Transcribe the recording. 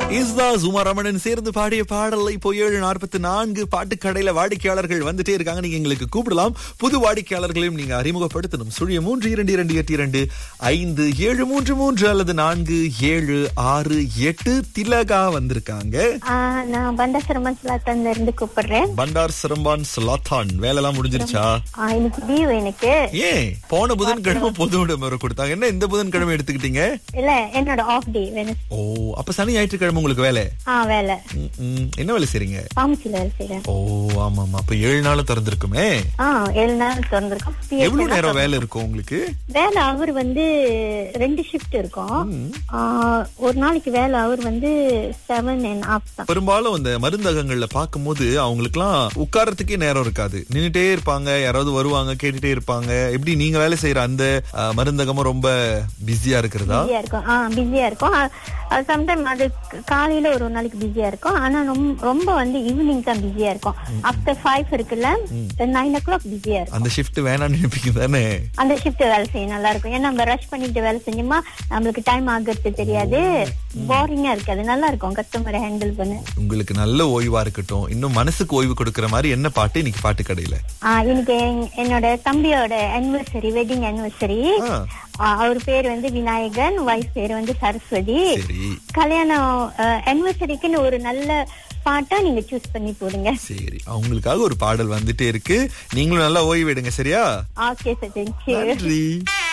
இஸ்தா சுமரமணன் சேர்ந்து பாடிய பாடல் இப்போ ஏழு நாற்பத்தி நான்கு பாட்டுக்கடையில வாடிக்கையாளர்கள் வந்துட்டே இருக்காங்க நீங்க எங்களுக்கு கூப்பிடலாம் புது வாடிக்கையாளர்களையும் நீங்க அறிமுகப்படுத்தணும் சுழிய மூன்று இரண்டு இரண்டு எட்டு இரண்டு ஐந்து ஏழு மூன்று மூன்று அல்லது நான்கு ஏழு ஆறு எட்டு திலகா வந்திருக்காங்க ஆ, நான் பண்டாசிரமன் சுலாத்தன்ல இருந்து கூப்பிடுறேன் பண்டார் சிரம்பான் ஸ்லாத்தான் வேலைலாம் முடிஞ்சிருச்சா ஆ, இன்னைக்கு லீவ் எனக்கு ஏன் போன புதன்கிழமை பொது விடுமுறை கொடுத்தாங்க என்ன இந்த புதன்கிழமை எடுத்துக்கிட்டீங்க இல்ல என்னோட ஆஃப் டே வெனஸ் ஓ அப்ப சனி ஞாயிற்றுக்கிழமை உங்களுக்கு வேலை ஆ வேலை ம், ம். என்ன வேலை செய்றீங்க ஃபார்மசில வேலை செய்யறேன் ஓ ஆமா ஆமா அப்ப ஏழு நாள் திறந்திருக்குமே ஆ ஏழு நாள் திறந்திருக்கோம் PH எவ்வளவு எல்லாம் நேரம் வேலை இருக்கும் உங்களுக்கு வேலை அவர் வந்து ரெண்டு ஷிஃப்ட் இருக்கும் ஆ, ஒரு நாளைக்கு வேலை அவர் வந்து செவன் அண்ட் ஆஃப் தான் பெரும்பாலும் அந்த மருந்தகங்கள்ல பார்க்கும்போது அவங்களுக்குலாம் உட்கார்றதுக்கே நேரம் இருக்காது நின்னுட்டே இருப்பாங்க யாராவது வருவாங்க கேட்டுட்டே இருப்பாங்க எப்படி நீங்க வேலை செய்யற அந்த அஹ், மருந்தகமும் ரொம்ப பிஸியா இருக்கிறதா பிஸியா இருக்கும் ஆ பிஸியா இருக்கும் சம்டைம் அது காலையில ஒரு நாளைக்கு பிஸியா இருக்கும் ஆனா ரொம்ப- ரொம்ப வந்து ஈவினிங் தான் பிஸியா இருக்கும் ஆஃப்டர் ஃபைவ் இருக்குல்ல நைன் ஓ கிளாக் பிஸியா இருக்கும் அந்த ஷிஃப்ட் வேணாம்னு நினைப்பீங்க தானே அந்த ஷிஃப்ட் வேலை செய்ய நல்லா இருக்கும் ஏன்னா நம்ம ரஷ் பண்ணிட்டு வேலை செஞ்சோமா நம்மளுக்கு டைம் ஆகுறது தெரியாது போரிங்கா இருக்காது நல்லா இருக்கும் கஸ்டமரை ஹேண்டில் பண்ண உங்களுக்கு நல்ல ஓய்வா இருக்கட்டும் இன்னும் மனசுக்கு ஓய்வு கொடுக்கிற மாதிரி என்ன பாட்டு இன்னைக்கு பாட்டு கடையில ஆ, இன்னைக்கு என்- என்னோட தம்பியோட அனிவர்சரி வெட்டிங் அனிவர்சரி ஆ. அவர் பேர் வந்து விநாயகன் வைஃப் பேர் வந்து சரஸ்வதி சரி கல்யாணம் அனிவர்சரிக்குன்னு ஒரு நல்ல பாட்டா நீங்க சூஸ் பண்ணி போடுங்க சரி அவங்களுக்காக ஒரு பாடல் வந்துட்டே இருக்கு நீங்களும் நல்லா ஓய்வு எடுங்க சரியா ஓகே சார் தேங்க்யூ நன்றி